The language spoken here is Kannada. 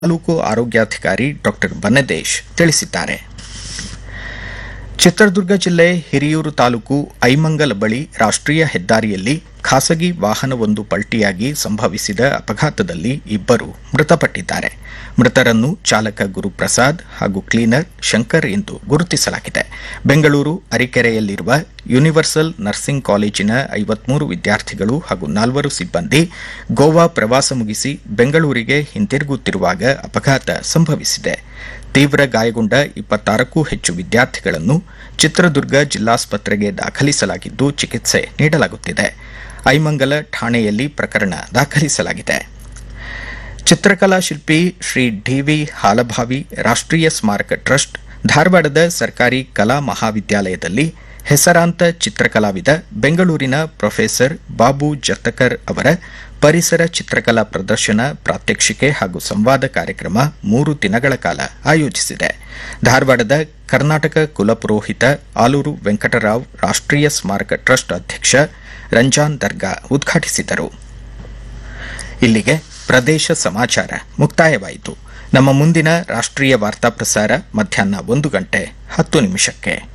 ತಾಲೂಕು ಆರೋಗ್ಯಾಧಿಕಾರಿ ಡಾಕ್ಟರ್ ಬನ್ನದೇಶ್ ತಿಳಿಸಿದ್ದಾರೆ ಚಿತ್ರದುರ್ಗ ಜಿಲ್ಲೆ ಹಿರಿಯೂರು ತಾಲೂಕು ಐಮಂಗಲ ಬಳಿ ರಾಷ್ಟ್ರೀಯ ಹೆದ್ದಾರಿಯಲ್ಲಿ ಖಾಸಗಿ ವಾಹನವೊಂದು ಪಲ್ಟಿಯಾಗಿ ಸಂಭವಿಸಿದ ಅಪಘಾತದಲ್ಲಿ ಇಬ್ಬರು ಮೃತಪಟ್ಟಿದ್ದಾರೆ ಮೃತರನ್ನು ಚಾಲಕ ಗುರುಪ್ರಸಾದ್ ಹಾಗೂ ಕ್ಲೀನರ್ ಶಂಕರ್ ಎಂದು ಗುರುತಿಸಲಾಗಿದೆ ಬೆಂಗಳೂರು ಅರಿಕೆರೆಯಲ್ಲಿರುವ ಯೂನಿವರ್ಸಲ್ ನರ್ಸಿಂಗ್ ಕಾಲೇಜಿನ ಐವತ್ಮೂರು ವಿದ್ಯಾರ್ಥಿಗಳು ಹಾಗೂ ನಾಲ್ವರು ಸಿಬ್ಬಂದಿ ಗೋವಾ ಪ್ರವಾಸ ಮುಗಿಸಿ ಬೆಂಗಳೂರಿಗೆ ಹಿಂತಿರುಗುತ್ತಿರುವಾಗ ಅಪಘಾತ ಸಂಭವಿಸಿದೆ ತೀವ್ರ ಗಾಯಗೊಂಡ ಇಪ್ಪತ್ತಾರಕ್ಕೂ ಹೆಚ್ಚು ವಿದ್ಯಾರ್ಥಿಗಳನ್ನು ಚಿತ್ರದುರ್ಗ ಜಿಲ್ಲಾಸ್ಪತ್ರೆಗೆ ದಾಖಲಿಸಲಾಗಿದ್ದು ಚಿಕಿತ್ಸೆ ನೀಡಲಾಗುತ್ತಿದೆ ಐಮಂಗಲ ಠಾಣೆಯಲ್ಲಿ ಪ್ರಕರಣ ದಾಖಲಿಸಲಾಗಿದೆ ಚಿತ್ರಕಲಾ ಶಿಲ್ಪಿ ಶ್ರೀ ಡಿವಿ ಹಾಲಭಾವಿ ರಾಷ್ಟ್ರೀಯ ಸ್ಮಾರಕ ಟ್ರಸ್ಟ್ ಧಾರವಾಡದ ಸರ್ಕಾರಿ ಕಲಾ ಮಹಾವಿದ್ಯಾಲಯದಲ್ಲಿ ಹೆಸರಾಂತ ಚಿತ್ರಕಲಾವಿದ ಬೆಂಗಳೂರಿನ ಪ್ರೊಫೆಸರ್ ಬಾಬು ಜತ್ತಕರ್ ಅವರ ಪರಿಸರ ಚಿತ್ರಕಲಾ ಪ್ರದರ್ಶನ ಪ್ರಾತ್ಯಕ್ಷಿಕೆ ಹಾಗೂ ಸಂವಾದ ಕಾರ್ಯಕ್ರಮ ಮೂರು ದಿನಗಳ ಕಾಲ ಆಯೋಜಿಸಿದೆ ಧಾರವಾಡದ ಕರ್ನಾಟಕ ಕುಲಪುರೋಹಿತ ಆಲೂರು ವೆಂಕಟರಾವ್ ರಾಷ್ಟ್ರೀಯ ಸ್ಮಾರಕ ಟ್ರಸ್ಟ್ ಅಧ್ಯಕ್ಷ ರಂಜಾನ್ ದರ್ಗಾ ಉದ್ಘಾಟಿಸಿದರು ಇಲ್ಲಿಗೆ ಪ್ರದೇಶ ಸಮಾಚಾರ ಮುಕ್ತಾಯವಾಯಿತು ನಮ್ಮ ಮುಂದಿನ ರಾಷ್ಟ್ರೀಯ ವಾರ್ತಾ ಪ್ರಸಾರ ಮಧ್ಯಾಹ್ನ ಒಂದು ಗಂಟೆ ಹತ್ತು ನಿಮಿಷಕ್ಕೆ